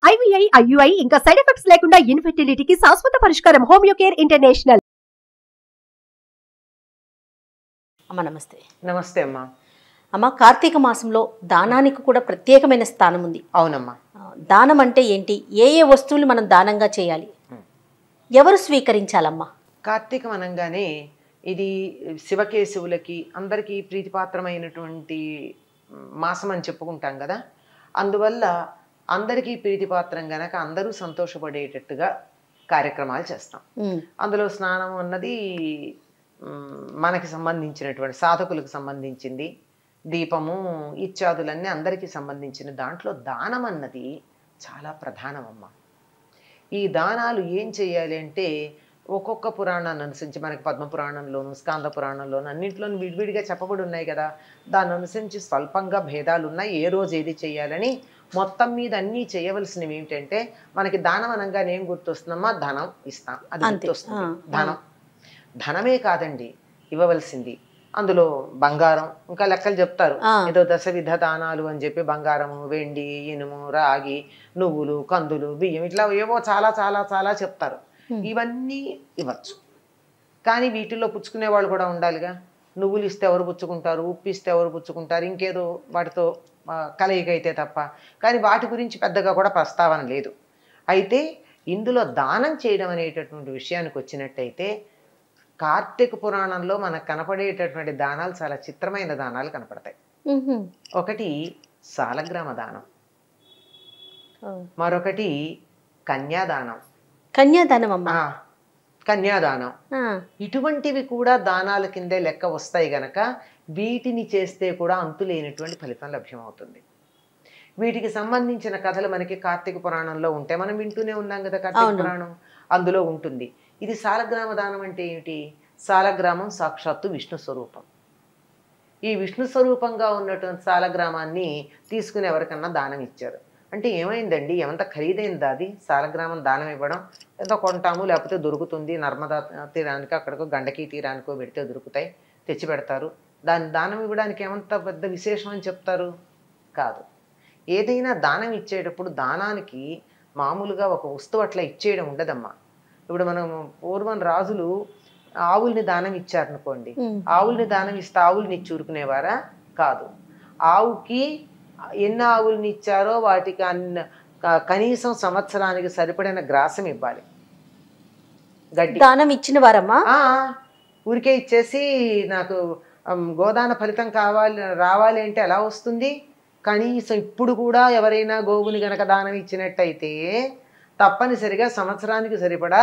IVI IUI ఇంకా side effects లేకుండా ఇన్ఫెర్టిలిటీకి శాశ్వత పరిష్కారం హోమియో కేర్ ఇంటర్నేషనల్ అమ్మ నమస్తే నమస్తే అమ్మా అమ్మ కార్తీక మాసంలో దానానికి కూడా ప్రత్యేకమైన స్థానం ఉంది అవునమ్మా ఆ, దానం అంటే ఏంటి ఏ ఏ వస్తువులు మనం దానంగా చేయాలి ఎవరు స్వీకరించాలమ్మా కార్తీకం అనగానే ఇది శివకేశవులకి అందరికీ ప్రీతిపాత్రమైనటువంటి మాసం అని చెప్పుకుంటాం కదా అందువల్ల అందరికీ ప్రీతిపాత్రం గనక అందరూ సంతోషపడేటట్టుగా కార్యక్రమాలు చేస్తాం ఉమ్, అందులో స్నానం అన్నది మ్, మనకి సంబంధించినటువంటి సాధకులకు సంబంధించింది దీపము ఇత్యాదులన్నీ అందరికీ సంబంధించిన దాంట్లో దానం అన్నది చాలా ప్రధానమమ్మా ఈ దానాలు ఏం చేయాలి అంటే ఒక్కొక్క పురాణాన్ని అనుసరించి మనకి పద్మ పురాణంలోను స్కాంద పురాణంలోను అన్నింటిలోనూ విడివిడిగా చెప్పబడి ఉన్నాయి కదా దాన్ని అనుసరించి స్వల్పంగా భేదాలు ఉన్నాయి ఏ రోజు ఏది చేయాలని మొత్తం మీద అన్నీ చేయవలసినవి ఏమిటంటే మనకి దానం అనగానే ఏం గుర్తొస్తుందమ్మా ధనం ఇస్తాం అది అంతే. గుర్తొస్తుంది ఆ, ధనం ధనమే కాదండి ఇవ్వవలసింది అందులో బంగారం ఇంకా లెక్కలు చెప్తారు ఆ. ఏదో దశవిధ దానాలు అని చెప్పి బంగారము వెండి ఇనుము రాగి నువ్వులు కందులు బియ్యం ఇట్లా ఏవో చాలా చాలా చాలా చెప్తారు Hmm. ఇవన్నీ ఇవ్వచ్చు కానీ వీటిల్లో పుచ్చుకునే వాళ్ళు కూడా ఉండాలిగా నువ్వులు ఇస్తే ఎవరు పుచ్చుకుంటారు ఉప్పు ఇస్తే ఎవరు పుచ్చుకుంటారు ఇంకేదో వాటితో ఆ, కలయిక అయితే తప్ప కానీ వాటి గురించి పెద్దగా కూడా ప్రస్తావన లేదు అయితే ఇందులో దానం చేయడం అనేటటువంటి విషయానికి వచ్చినట్టయితే కార్తీక పురాణంలో మనకు కనపడేటటువంటి దానాలు చాలా చిత్రమైన దానాలు కనపడతాయి ఉహుం, ఒకటి సాలగ్రామ దానం ఆ. మరొకటి కన్యాదానం కన్యాదానం అమ్మా ఆ, కన్యాదానం ఆ, ఇటువంటివి కూడా దానాల కిందే లెక్క వస్తాయి గనక వీటిని చేస్తే కూడా అంతులేనటువంటి ఫలితం లభ్యమవుతుంది వీటికి సంబంధించిన కథలు మనకి కార్తీక పురాణంలో ఉంటాయి మనం వింటూనే ఉన్నాం కదా కార్తీక అవును. పురాణం అందులో ఉంటుంది ఇది సాలగ్రామ దానం అంటే ఏమిటి సాలగ్రామం సాక్షాత్తు విష్ణు స్వరూపం ఈ విష్ణు స్వరూపంగా ఉన్నటువంటి సాలగ్రామాన్ని తీసుకుని ఎవరికన్నా దానం ఇచ్చారు అంటే ఏమైందండి ఎంత ఖరీదైంది అది సాలగ్రామం దానం ఇవ్వడం ఏదో కొంటాము లేకపోతే దొరుకుతుంది నర్మదా తీరానికి అక్కడికో గండకి తీరానికో పెడితే దొరుకుతాయి తెచ్చి పెడతారు దాని దానం ఇవ్వడానికి ఏమంత పెద్ద విశేషం అని చెప్తారు కాదు ఏదైనా దానం ఇచ్చేటప్పుడు దానానికి మామూలుగా ఒక వస్తువు అట్లా ఇచ్చేయడం ఉండదమ్మా ఇప్పుడు మనం పూర్వం రాజులు ఆవుల్ని దానం ఇచ్చారనుకోండి ఉమ్, ఆవుల్ని దానం ఇస్తే ఆవుల్ని ఇచ్చి కాదు ఆవుకి ఎన్ని ఆవుల్ని ఇచ్చారో వాటికి అన్న క- కనీసం సంవత్సరానికి సరిపడిన గ్రాసం ఇవ్వాలి గడ్డి దానం ఇచ్చిన వారమ్మా ఆ, ఊరికే ఇచ్చేసి నాకు అమ్, గోదాన ఫలితం కావాలి రావాలి అంటే ఎలా వస్తుంది కనీసం ఇప్పుడు కూడా ఎవరైనా గోవుని గనక దానం ఇచ్చినట్టయితే తప్పనిసరిగా సంవత్సరానికి సరిపడా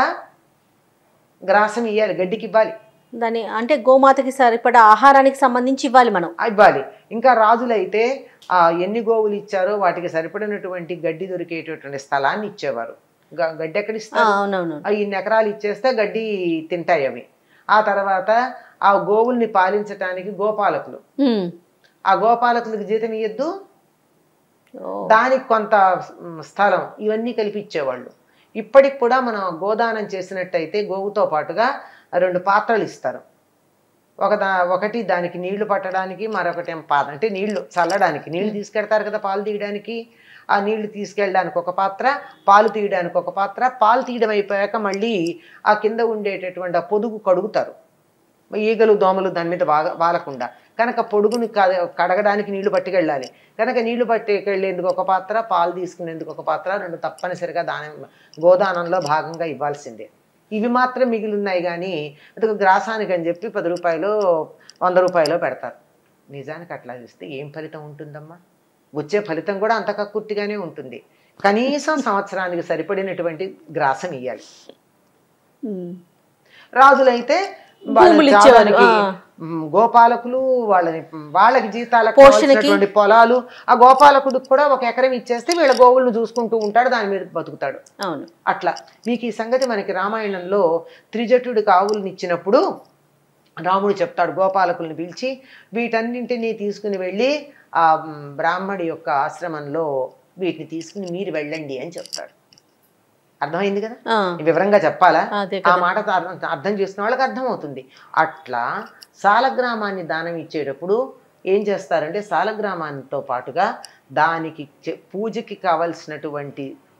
గ్రాసం ఇవ్వాలి గడ్డికి ఇవ్వాలి దాని అంటే గోమాతకి సరిపడా ఆహారానికి సంబంధించి ఇవ్వాలి మనం ఇవ్వాలి ఇంకా రాజులైతే ఆ ఎన్ని గోవులు ఇచ్చారో వాటికి సరిపడినటువంటి గడ్డి దొరికేటటువంటి స్థలాన్ని ఇచ్చేవారు గ- గడ్డి ఎక్కడ ఆ, ఇస్తారు అవునవును ఆ ఇన్ని ఎకరాలు ఇచ్చేస్తే గడ్డి తింటాయి అవి ఆ తర్వాత ఆ గోవుల్ని పాలించటానికి గోపాలకులు ఉమ్, ఆ గోపాలకులకు జీతం ఇయ్యద్దు ఓ, దానికి కొంత మ్, స్థలం ఇవన్నీ కలిపి ఇచ్చేవాళ్ళు ఇప్పటికి కూడా మనం గోదానం చేసినట్టయితే గోవుతో పాటుగా రెండు పాత్రలు ఇస్తారు ఒక దా ఒకటి దానికి నీళ్లు పట్టడానికి మరొకటి ఏం పాత్ర అంటే నీళ్లు చల్లడానికి నీళ్లు తీసుకెళ్తారు కదా పాలు తీయడానికి ఆ నీళ్లు తీసుకెళ్ళడానికి ఒక పాత్ర పాలు తీయడానికి ఒక పాత్ర పాలు తీయడం అయిపోయాక మళ్ళీ ఆ కింద ఉండేటటువంటి ఆ పొదుగు కడుగుతారు ఈగలు దోమలు దాని మీద వాగ వాలకుండా కనుక పొడుగుని క- కడగడానికి నీళ్లు పట్టుకెళ్ళాలి కనుక నీళ్లు పట్టుకెళ్ళేందుకు ఒక పాత్ర పాలు తీసుకునేందుకు ఒక పాత్ర రెండు తప్పనిసరిగా దానం గోదానంలో భాగంగా ఇవ్వాల్సిందే ఇవి మాత్రం మిగిలి ఉన్నాయి కానీ అది ఒక గ్రాసానికి అని చెప్పి పది రూపాయలు వంద రూపాయలు పెడతారు నిజానికి అట్లా చూస్తే ఏం ఫలితం ఉంటుందమ్మా వచ్చే ఫలితం కూడా అంత కక్కుర్తిగానే ఉంటుంది కనీసం సంవత్సరానికి సరిపడినటువంటి గ్రాసం ఇవ్వాలి ఉమ్, రాజులైతే వాళ్ళ భూములు ఇచ్చేవారు, జాగానికి, ఆ. మ్, గోపాలకులు వాళ్ళని వాళ్ళకి జీతాలకు పోషణకి. కావాల్సినటువంటి పొలాలు ఆ గోపాలకుడికి కూడా ఒక ఎకరం ఇచ్చేస్తే వీళ్ళ గోవులను చూసుకుంటూ ఉంటాడు దాని మీద బతుకుతాడు అవును అట్లా మీకు ఈ సంగతి మనకి రామాయణంలో త్రిజటుడికి ఆవులను ఇచ్చినప్పుడు రాముడు చెప్తాడు గోపాలకుల్ని పిలిచి వీటన్నింటినీ తీసుకుని వెళ్ళి ఆ మ్, బ్రాహ్మడి యొక్క ఆశ్రమంలో వీటిని తీసుకుని మీరు వెళ్ళండి అని చెప్తాడు అర్థమైంది కదా ఆ, వివరంగా చెప్పాలా అదే ఆ కదా మాట అర్థం- అర్థం చేసుకున్న వాళ్ళకి అర్థమవుతుంది అట్లా సాలగ్రామాన్ని దానం ఇచ్చేటప్పుడు ఏం చేస్తారంటే సాలగ్రామానితో పాటుగా దానికి చె- పూజకి కావలసినటువంటి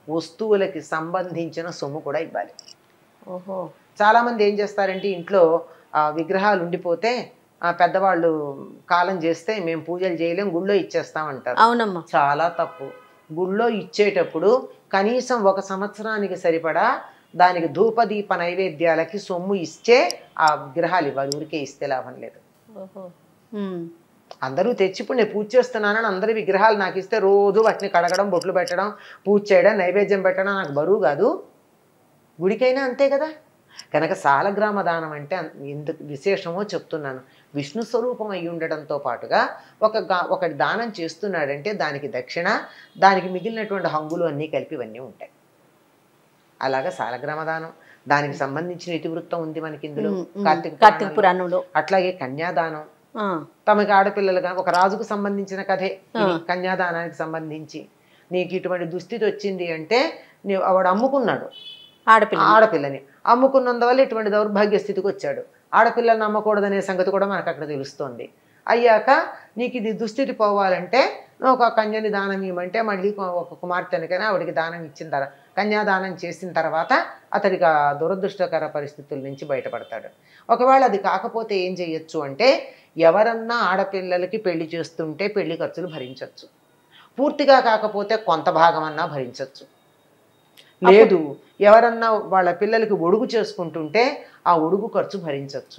వస్తువులకి సంబంధించిన సొమ్ము కూడా ఇవ్వాలి ఓహో చాలామంది ఏం చేస్తారంటే ఇంట్లో ఆ, విగ్రహాలు ఉండిపోతే ఆ, పెద్దవాళ్ళు కాలం చేస్తే మేము పూజలు చేయలేం గుళ్ళో ఇచ్చేస్తాం అంటారు అవునమ్మా చాలా తప్పు గుళ్ళో ఇచ్చేటప్పుడు కనీసం ఒక సంవత్సరానికి సరిపడా దానికి ధూపదీప నైవేద్యాలకి సొమ్ము ఇచ్చే ఆ విగ్రహాలు ఇవ్వాలి ఊరికే ఇస్తే లాభం లేదు ఓహో ఉమ్. అందరూ తెచ్చి ఇప్పుడు నేను పూజ చేస్తున్నానని అందరి విగ్రహాలు నాకు ఇస్తే రోజు వాటిని కడగడం బొట్లు పెట్టడం పూజ చేయడం నైవేద్యం పెట్టడం నాకు బరువు కాదు గుడికైనా అంతే కదా కనుక సాలగ్రామ దానం అంటే అన్- ఎందుకు విశేషమో చెప్తున్నాను విష్ణు స్వరూపం అయి ఉండడంతో పాటుగా ఒక గా- ఒకటి దానం చేస్తున్నాడంటే దానికి దక్షిణ దానికి మిగిలినటువంటి హంగులు అన్నీ కలిపి ఇవన్నీ ఉంటాయి అలాగా సాలగ్రామ దానం దానికి సంబంధించిన ఇతివృత్తం ఉంది మనకి ఇందులో ఉమ్, ఉమ్. కార్తీక కార్తీక పురాణంలో. పురాణంలో అట్లాగే కన్యాదానం ఆ, తమకి ఆడపిల్లలుగా ఒక రాజుకు సంబంధించిన కథే ఇది ఆ. కన్యాదానానికి సంబంధించి నీకు ఇటువంటి దుస్థితి వచ్చింది అంటే నీ వాడు అమ్ముకున్నాడు ఆడపిల్ల ఆడపిల్లని అమ్ముకున్నందువల్ల ఇటువంటి దౌర్భాగ్య స్థితికి వచ్చాడు ఆడపిల్లని అమ్మకూడదనే సంగతి కూడా మనకు అక్కడ తెలుస్తోంది అయ్యాక నీకు ఇది దుస్థితి పోవాలంటే నువ్వు ఒక కన్యని దానం ఇవ్వమంటే మళ్ళీ ఒక కుమార్తెనికైనా ఆవిడికి దానం ఇచ్చిన తర్వాత కన్యాదానం చేసిన తర్వాత అతడికి ఆ దురదృష్టకర పరిస్థితుల నుంచి బయటపడతాడు ఒకవేళ అది కాకపోతే ఏం చేయొచ్చు అంటే ఎవరన్నా ఆడపిల్లలకి పెళ్లి చేస్తుంటే పెళ్లి ఖర్చులు భరించవచ్చు పూర్తిగా కాకపోతే కొంత భాగం అన్నా భరించవచ్చు లేదు ఎవరన్నా వాళ్ళ పిల్లలకి ఒడుగు చేసుకుంటుంటే ఆ ఒడుగు ఖర్చు భరించవచ్చు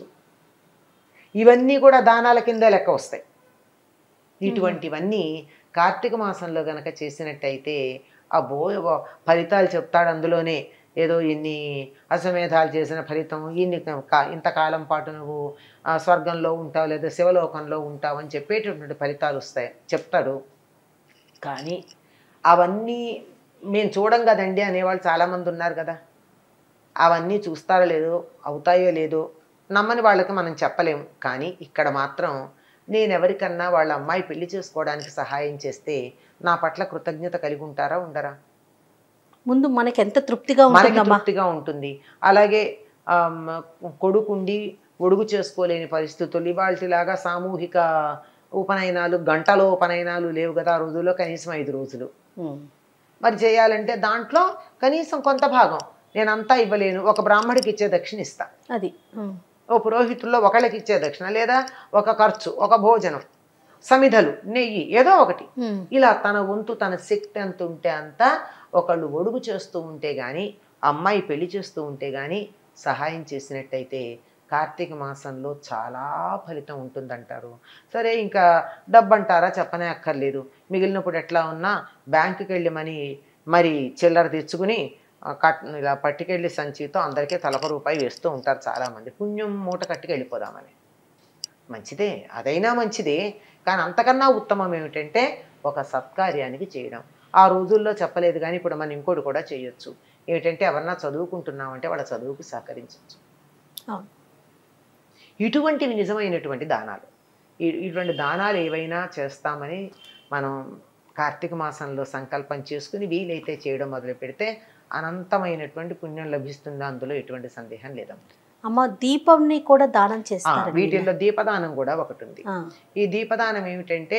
ఇవన్నీ కూడా దానాల కింద లెక్క వస్తాయి ఇటువంటివన్నీ కార్తీక మాసంలో గనక చేసినట్టయితే ఆ బో ఫలితాలు చెప్తాడు అందులోనే ఏదో ఇన్ని అశ్వమేధాలు చేసిన ఫలితం ఇన్ని కా- ఇంతకాలం పాటు నువ్వు ఆ, స్వర్గంలో ఉంటావు లేదా శివలోకంలో ఉంటావు అని చెప్పేటటువంటి ఫలితాలు వస్తాయి చెప్తాడు కానీ అవన్నీ మేము చూడం కదండి అనేవాళ్ళు చాలామంది ఉన్నారు కదా అవన్నీ చూస్తారో లేదో అవుతాయో లేదో నమ్మని వాళ్ళకి మనం చెప్పలేము కానీ ఇక్కడ మాత్రం నేను ఎవరికన్నా వాళ్ళ అమ్మాయి పెళ్లి చేసుకోవడానికి సహాయం చేస్తే నా పట్ల కృతజ్ఞత కలిగి ఉంటారా ఉండరా ముందు మనకి ఎంత తృప్తిగా మనకి ఉంటుందమ్మా తృప్తిగా ఉంటుంది అలాగే ఆమ్, కొడుకుండి ఒడుగు చేసుకోలేని పరిస్థితులు ఇవాళలాగా సామూహిక ఉపనయనాలు గంటలో ఉపనయనాలు లేవు కదా ఆ రోజుల్లో కనీసం ఐదు రోజులు ఉమ్. మరి చేయాలంటే దాంట్లో కనీసం కొంత భాగం నేను అంతా ఇవ్వలేను ఒక బ్రాహ్మడికి ఇచ్చే దక్షిణ ఇస్తా అది ఉమ్. ఓ పురోహితుల్లో ఒకళ్ళకి ఇచ్చే దక్షిణ లేదా ఒక ఖర్చు ఒక భోజనం సమిధలు నెయ్యి ఏదో ఒకటి ఉమ్. ఇలా తన వంతు తన శక్తి ఎంత ఉంటే అంత ఒకళ్ళు ఒడుగు చేస్తూ ఉంటే కానీ అమ్మాయి పెళ్లి చేస్తూ ఉంటే కానీ సహాయం చేసినట్టయితే కార్తీక మాసంలో చాలా ఫలితం ఉంటుందంటారు సరే ఇంకా డబ్బు అంటారా చెప్పనే అక్కర్లేదు మిగిలినప్పుడు ఎట్లా ఉన్నా బ్యాంకుకి వెళ్ళి మనీ మరి చిల్లర తెచ్చుకుని ఆ, కట్ ఇలా పట్టుకెళ్ళి సంచితో అందరికీ తలక రూపాయి వేస్తూ ఉంటారు చాలామంది పుణ్యం మూట కట్టుకు వెళ్ళిపోదామని మంచిదే అదైనా మంచిదే కానీ అంతకన్నా ఉత్తమం ఏమిటంటే ఒక సత్కార్యానికి చేయడం ఆ రోజుల్లో చెప్పలేదు కానీ ఇప్పుడు మనం ఇంకోటి కూడా చేయొచ్చు ఏమిటంటే ఎవరన్నా చదువుకుంటున్నామంటే వాళ్ళ చదువుకు సహకరించవచ్చు అవును. ఇటువంటివి నిజమైనటువంటి దానాలు ఈ- ఇటువంటి దానాలు ఏవైనా చేస్తామని మనం కార్తీక మాసంలో సంకల్పం చేసుకుని వీలైతే చేయడం మొదలు పెడితే అనంతమైనటువంటి పుణ్యం లభిస్తుంది అందులో ఎటువంటి సందేహం లేదమ్మా అమ్మ దీపంని కూడా దానం ఆ, చేస్తారు వీటిల్లో దీపదానం కూడా ఒకటి ఉంది ఈ దీపదానం ఏమిటంటే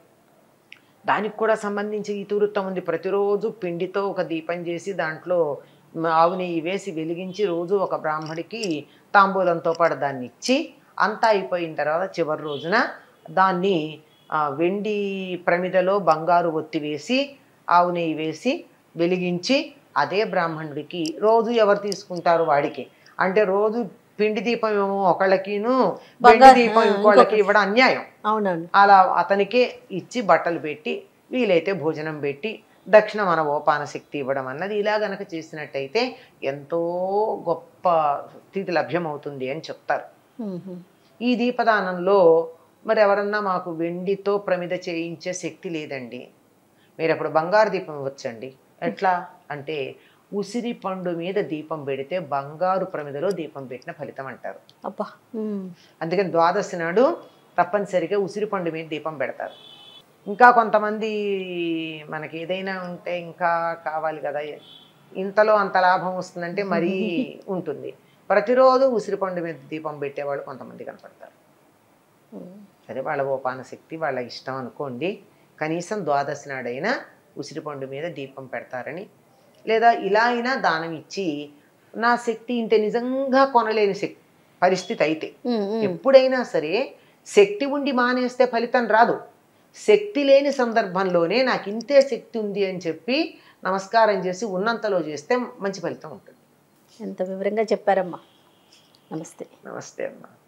దానికి కూడా సంబంధించి ఇతివృత్తం ఉంది ప్రతిరోజు పిండితో ఒక దీపం చేసి దాంట్లో మ- ఆవు నెయ్యి వేసి వెలిగించి రోజు ఒక బ్రాహ్మడికి తాంబూలంతో పాటు దాన్ని ఇచ్చి అంతా అయిపోయిన తర్వాత చివరి రోజున దాన్ని ఆ, వెండి ప్రమిదలో బంగారు ఒత్తి వేసి ఆవు నెయ్యి వేసి వెలిగించి అదే బ్రాహ్మణుడికి రోజు ఎవరు తీసుకుంటారు వాడికి అంటే రోజు పిండి దీపం ఏమో ఒకళ్ళకిను వెండి బంగారు- దీపం ఆ, ఇంకోళ్ళకి ఇంకొక- ఇవ్వడం అన్యాయం అవునవును అలా అతనికే ఇచ్చి బట్టలు పెట్టి వీలైతే భోజనం పెట్టి దక్షిణ మన ఓపాన శక్తి ఇవ్వడం అన్నది ఇలా గనక చేసినట్టయితే ఎంతో గొప్ప స్థితి లభ్యమవుతుంది అని చెప్తారు ఉహు. ఈ దీపదానంలో మరి ఎవరన్నా మాకు వెండితో ప్రమిద చేయించే శక్తి లేదండి మీరు అప్పుడు బంగారు దీపం ఇవ్వచ్చండి ఎట్లా అంటే ఉసిరి పండు మీద దీపం పెడితే బంగారు ప్రమిదలో దీపం పెట్టిన ఫలితం అంటారు అబ్బా ఉమ్. అందుకని ద్వాదశి నాడు తప్పనిసరిగా ఉసిరి పండు మీద దీపం పెడతారు ఇంకా కొంతమంది మనకి ఏదైనా ఉంటే ఇంకా కావాలి కదా ఇంతలో అంత లాభం వస్తుందంటే మరీ ఉంటుంది ప్రతిరోజు ఉసిరి పండు మీద దీపం పెట్టేవాళ్ళు కొంతమంది కనపడతారు ఉమ్. సరే వాళ్ళ ఓపాన శక్తి వాళ్ళ ఇష్టం అనుకోండి కనీసం ద్వాదశి నాడైనా ఉసిరి పండు మీద దీపం పెడతారని లేదా ఇలా అయినా దానం ఇచ్చి నా శక్తి ఇంటే నిజంగా కొనలేని శక్తి పరిస్థితి అయితే ఉమ్, ఉమ్. ఎప్పుడైనా సరే శక్తి ఉండి మానేస్తే ఫలితం రాదు శక్తి లేని సందర్భంలోనే నాకు ఇంతే శక్తి ఉంది అని చెప్పి నమస్కారం చేసి ఉన్నంతలో చేస్తే మంచి ఫలితం ఉంటుంది ఎంత వివరంగా చెప్పారమ్మా నమస్తే నమస్తే అమ్మా